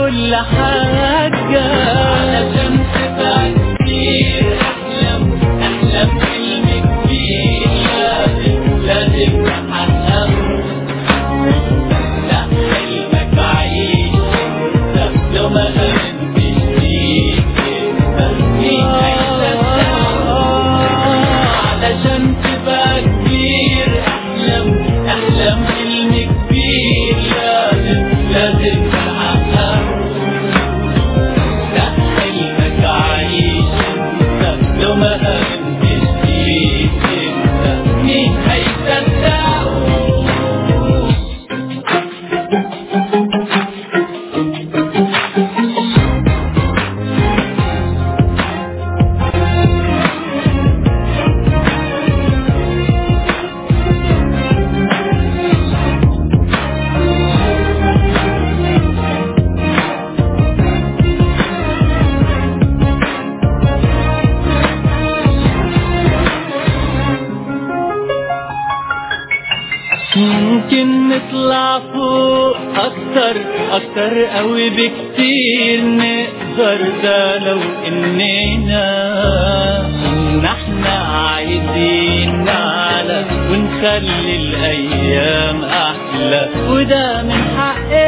كل حاجة علشان تبقى كتير احلم احلم حلم كبير لازم لازم تحققه لا حلمك عيش انت لو ما امنتش فيك انت مين هيصدقه علشان تبقى كبير احلم احلم حلم كبير لازم لازم تحققه لا حلمك عيش انت لو ما امنتش فيك انت مين هيصدقه ممكن نطلع فوق اكتر اكتر قوي بكتير نقدر ده لو اننا ان احنا عايزين نعلى ونخلي الايام احلى وده من حقنا